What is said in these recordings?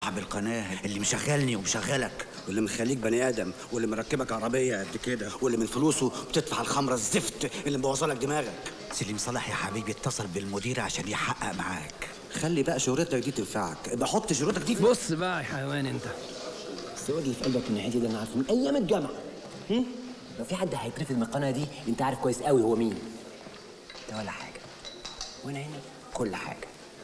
صاحب القناه اللي مشغلني ومشغلك واللي مخليك بني ادم واللي مركبك عربيه قد كده واللي من فلوسه بتدفع الخمره الزفت اللي مبوظلك دماغك سليم صلاح يا حبيبي اتصل بالمدير عشان يحقق معاك خلي بقى شهرتك دي تنفعك بحط شهرتك دي في بص بقى يا حيوان انت السؤال اللي في قلبك الناحيتي ده انا عارفه من ايام الجامعه هم؟ لو في حد هيترفض من القناه دي انت عارف كويس قوي هو مين ده ولا حاجه وانا هنا كل حاجه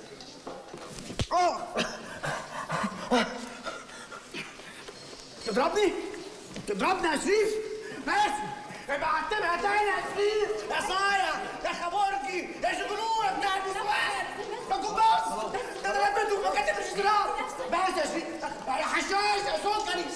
تضربني؟ تضربني يا شريف؟ ماشي ابقى عتبها تاني يا شريف يا صايع يا خبرجي يا شجنونه بتاع النسوان يا كوباس ده انا لبيته في مكاتب الاشتراك بس يا شريف يا حشاش يا سكري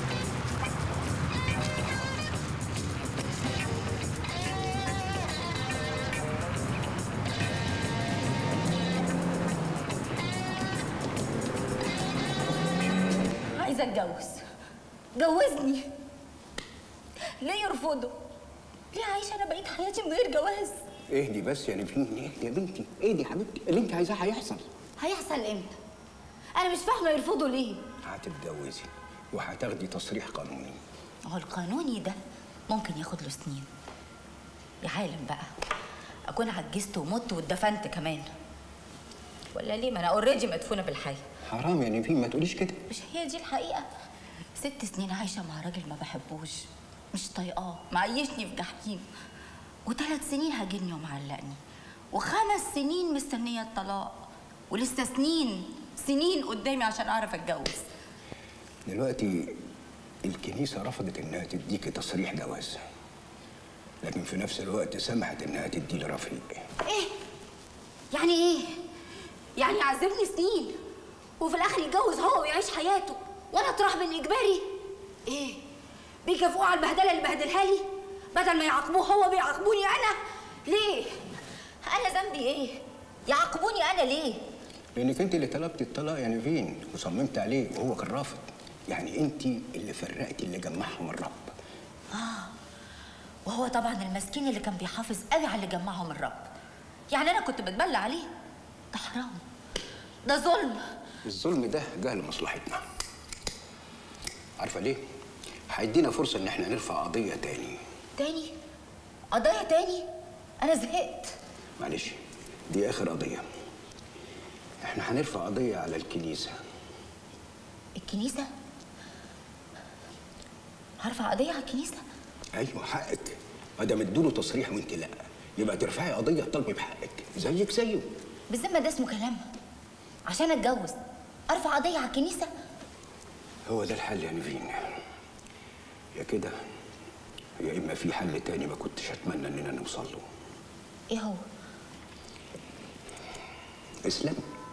عايزه اتجوز جوزني ليه يرفضوا ليه عايشه انا بقيت حياتي من غير جواز اهدي بس يا نبيل اهدي يا بنتي اهدي يا حبيبتي اللي انت عايزاه هيحصل هيحصل امتى انا مش فاهمه يرفضوا ليه هتتجوزي وهتاخدي تصريح قانوني هو القانوني ده ممكن ياخد له سنين يا عالم بقى اكون عجزت ومت واتدفنت كمان ولا ليه ما انا اوريدي مدفونه بالحي حرام يا نبيل ما تقوليش كده مش هي دي الحقيقه ست سنين عايشه مع راجل ما بحبوش مش طايقاه معيشني في جحيم وثلاث سنين هاجرني ومعلقني وخمس سنين مستنيه الطلاق ولسه سنين سنين قدامي عشان اعرف اتجوز دلوقتي الكنيسة رفضت إنها تديكي تصريح جواز لكن في نفس الوقت سمحت إنها تدي لرفيق ايه يعني ايه يعني يعذبني سنين وفي الاخر يتجوز هو ويعيش حياته وانا اطرح من اجباري ايه بيكافئوه على البهدله اللي بهدلها لي بدل ما يعاقبوه هو بيعاقبوني انا ليه انا ذنبي ايه يعاقبوني انا ليه لأنك أنت اللي طلبتي الطلاق يا نيفين وصممت عليه وهو كان رافض يعني أنت اللي فرقتي اللي جمعهم الرب اه وهو طبعا المسكين اللي كان بيحافظ قوي على اللي جمعهم الرب يعني انا كنت بتبلى عليه ده حرام ده ظلم الظلم ده جه لمصلحتنا عارفة ليه؟ هيدينا فرصة إن احنا نرفع قضية تاني تاني قضايا تاني انا زهقت معلش دي آخر قضية احنا هنرفع قضية على الكنيسة الكنيسه هرفع قضيه على الكنيسه ايوه حقك ما دام ادوله تصريح وانت لا يبقى ترفعي قضيه تطالبي بحقك زيك زيه بالذمه ده اسمه كلام عشان اتجوز ارفع قضيه على الكنيسه هو ده الحل يا نيفين يا كده يا اما في حل تاني ما كنتش اتمنى اننا نوصل له ايه هو اسلام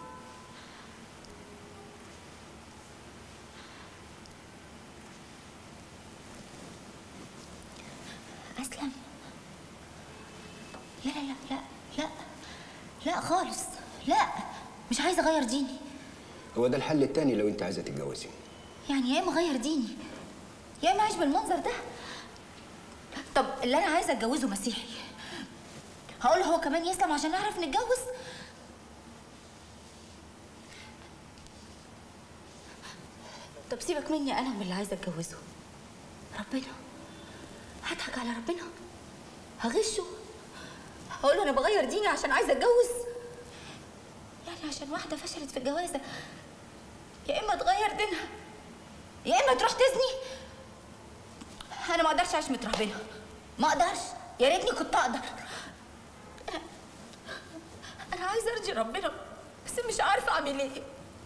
اسلم لا لا لا لا لا لا خالص لا مش عايزه اغير ديني هو ده الحل التاني لو انت عايزه تتجوزي يعني يا اما اغير ديني يا اما اعيش بالمنظر ده طب اللي انا عايزه اتجوزه مسيحي هقول هو كمان يسلم عشان نعرف نتجوز طب سيبك مني انا من اللي عايزه اتجوزه ربنا هضحك على ربنا هغشه هقول له انا بغير ديني عشان عايزه اتجوز يعني عشان واحده فشلت في الجوازه يا اما تغير دينها يا اما تروح تزني انا ما اقدرش اعيش مترهبنه ما اقدرش يا ريتني كنت اقدر انا انا عايزه ارضي ربنا بس مش عارفه اعمل ايه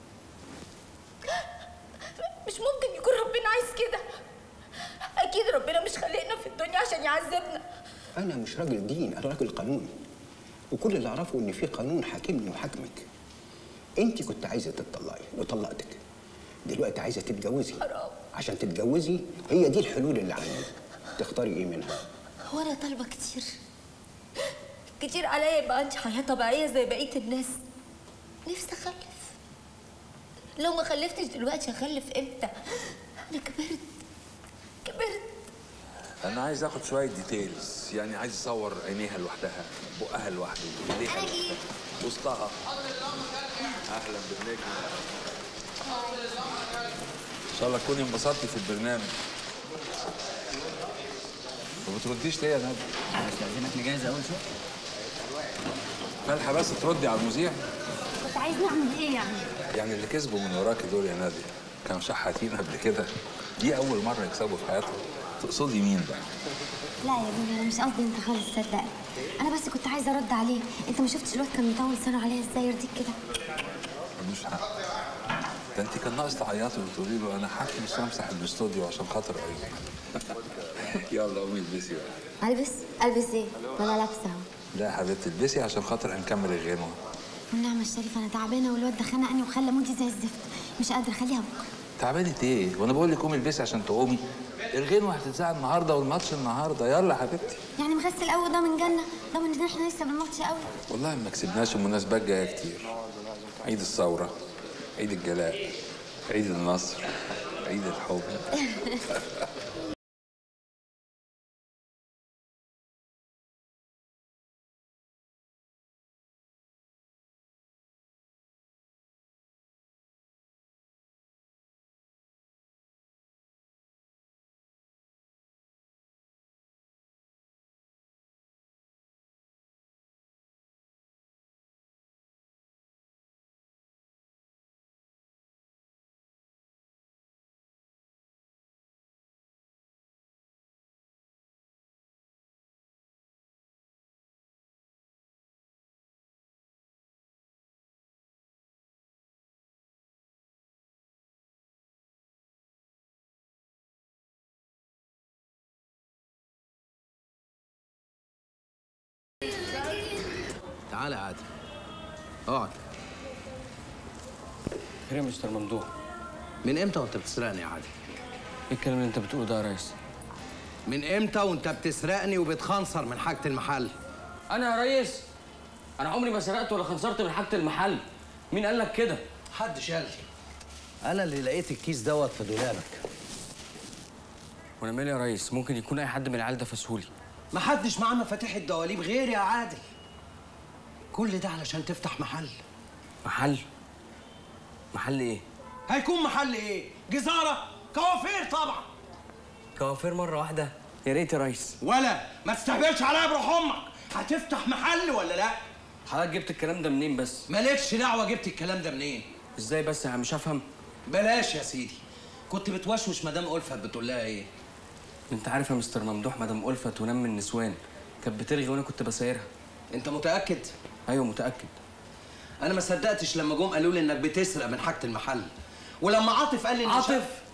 مش ممكن يكون ربنا عايز كده اكيد ربنا مش خلقنا في الدنيا عشان يعذبنا انا مش راجل دين انا راجل قانون وكل اللي اعرفه ان في قانون حاكمني وحاكمك انت كنت عايزه تتطلقي وطلقتك دلوقتي عايزه تتجوزي حرام عشان تتجوزي هي دي الحلول اللي عندي تختاري ايه منها هو انا طالبه كتير كتير عليا يبقى عندي حياه طبيعيه زي بقيه الناس نفسي اخلف لو ما خلفتش دلوقتي هخلف امتى انا كبرت كبرت انا عايز اخد شويه ديتيلز يعني عايز اصور عينيها لوحدها بقها لوحده ايديها لوحدها وسطها اهلا بالنجم شاء الله تكوني انبسطتي في البرنامج ما بترديش ليه يا ندى؟ استاذنك نجهز اول شيء مالحه بس تردي على المذيع كنت عايز نعمل ايه يعني؟ يعني اللي كسبوا من وراكي دول يا نادية كانوا شحاتين قبل كده دي أول مرة يكسبوا في حياتهم تقصدي مين بقى؟ لا يا بني انا مش قصدي انت خالص صدقني انا بس كنت عايزه ارد عليه انت ما شفتش الواد كان مطول لسانه عليها ازاي يرضيك كده ملوش حق ده انت كان ناقص تعيطي وتقولي له انا حاكم مش همسح الاستوديو عشان خاطر عيوني يلا قومي البسي بقى البس البس ايه ما انا لابسه اهو لا يا حبيبتي البسي عشان خاطر هنكمل الغنوه والنعمه الشريفه انا تعبانه والواد ده خنقني وخلى مودي زي الزفت مش قادره خليها بكره تعبانة ايه؟ وانا بقول لك قومي البسي عشان تقومي الغنوه هتتذاع النهارده والماتش النهارده يلا يا حبيبتي يعني مغسل قوي ده من جنه ده من احنا لسه بالماتش قوي والله ما كسبناش المناسبات جايه كتير عيد الثوره عيد الجلاء عيد النصر عيد الحب تعالى يا عادل اقعد خير يا مستر ممدوح من امتى وانت بتسرقني يا عادل ايه الكلام اللي انت بتقوله ده يا ريس من امتى وانت بتسرقني وبتخنصر من حاجه المحل انا يا ريس انا عمري ما سرقت ولا خنصرت من حاجه المحل مين قال لك كده حد شال انا اللي لقيت الكيس دوت في دولابك وانا مالي يا ريس ممكن يكون اي حد من العيال ده فسهولي ما حدش معاه مفاتيح الدواليب غيري يا عادل كل ده علشان تفتح محل محل محل ايه هيكون محل ايه جزاره كوافير طبعا كوافير مره واحده يا ريت يا ريس ولا ما تستهبلش عليا بروح امك هتفتح محل ولا لا حضرتك جبت الكلام ده منين بس مالكش دعوه جبت الكلام ده منين ازاي بس انا مش هفهم بلاش يا سيدي كنت بتوشوش مدام ألفت بتقول لها ايه انت عارف يا مستر ممدوح مدام ألفت ونام من النسوان كانت بترغي وانا كنت بسايرها انت متاكد ايوه متاكد انا ما صدقتش لما جم قالوا لي انك بتسرق من حاجه المحل ولما عاطف قال لي إن عاطف